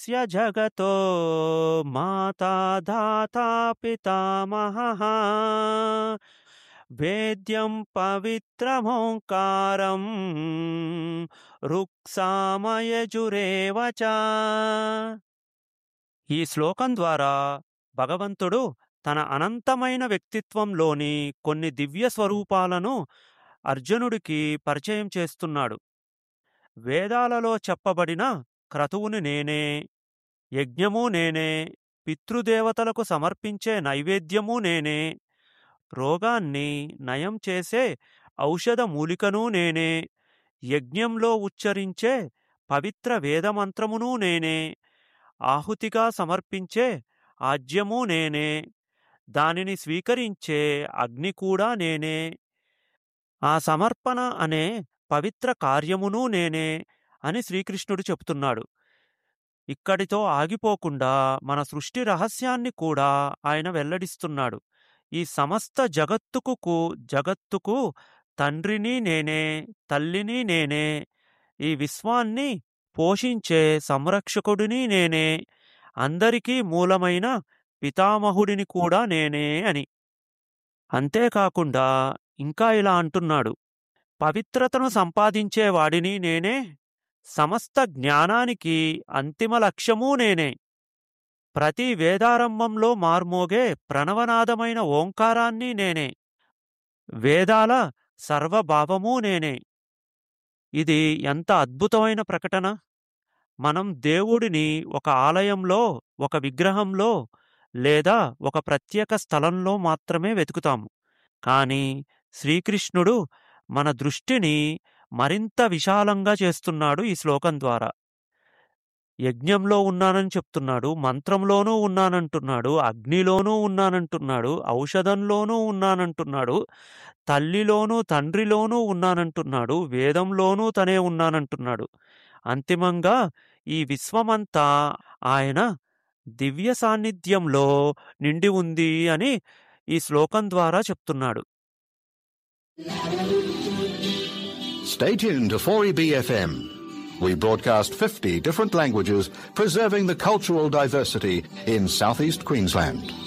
स्य జగతో మాతా ధాతా పితామహః వేద్యం పవిత్రమోంకారం రుక్సామయజురేవ చ ఈ శ్లోకం ద్వారా భగవంతుడు తన అనంతమైన వ్యక్తిత్వంలోని కొన్ని దివ్య స్వరూపాలను అర్జునుడికి పరిచయం చేస్తున్నాడు వేదాలలో చెప్పబడిన క్రతువుని నేనే యజ్ఞము నేనే పితృదేవతలకు సమర్పించే నైవేద్యము నేనే రోగాన్ని నయం చేసే ఔషధ మూలికను నేనే యజ్ఞంలో ఉచ్చరించే పవిత్ర వేదమంత్రమును నేనే ఆహుతిగా సమర్పించే ఆజ్యము నేనే దానిని స్వీకరించే అగ్ని కూడా నేనే ఆ సమర్పణ అనే పవిత్ర కార్యమును నేనే అని శ్రీకృష్ణుడు చెబుతున్నాడు ఇక్కడితో ఆగిపోకుండా మన సృష్టి రహస్యాన్ని కూడా ఆయన వెల్లడిస్తున్నాడు ఈ సమస్త జగత్తుకు జగత్తుకు తండ్రిని నేనే తల్లిని నేనే ఈ విశ్వాన్ని పోషించే సంరక్షకుడిని నేనే అందరికీ మూలమైన పితామహుడిని కూడా నేనే అని అంతేకాకుండా ఇంకా ఇలా అంటున్నాడు పవిత్రతను సంపాదించేవాడిని నేనే సమస్త జ్ఞానానికి అంతిమ లక్ష్యమూ నేనే ప్రతి వేదారంభంలో మార్మోగే ప్రణవనాదమైన ఓంకారాన్ని నేనే వేదాల సర్వభావమూ నేనే ఇది ఎంత అద్భుతమైన ప్రకటన మనం దేవుడిని ఒక ఆలయంలో ఒక విగ్రహంలో లేదా ఒక ప్రత్యేక స్థలంలో మాత్రమే వెతుకుతాము కానీ శ్రీకృష్ణుడు మన దృష్టిని మరింత విశాలంగా చేస్తున్నాడు ఈ శ్లోకం ద్వారా యజ్ఞంలో ఉన్నానని చెప్తున్నాడు మంత్రంలోనూ ఉన్నానంటున్నాడు అగ్నిలోనూ ఉన్నానంటున్నాడు ఔషధంలోనూ ఉన్నానంటున్నాడు తల్లిలోనూ తండ్రిలోనూ ఉన్నానంటున్నాడు వేదంలోనూ తనే ఉన్నానంటున్నాడు అంతిమంగా ఈ విశ్వమంతా ఆయన దివ్య సాన్నిధ్యంలో నిండి ఉంది అని ఈ శ్లోకం ద్వారా చెప్తున్నాడు Stay tuned to 4EBFM. We broadcast 50 different languages, preserving the cultural diversity in southeast Queensland.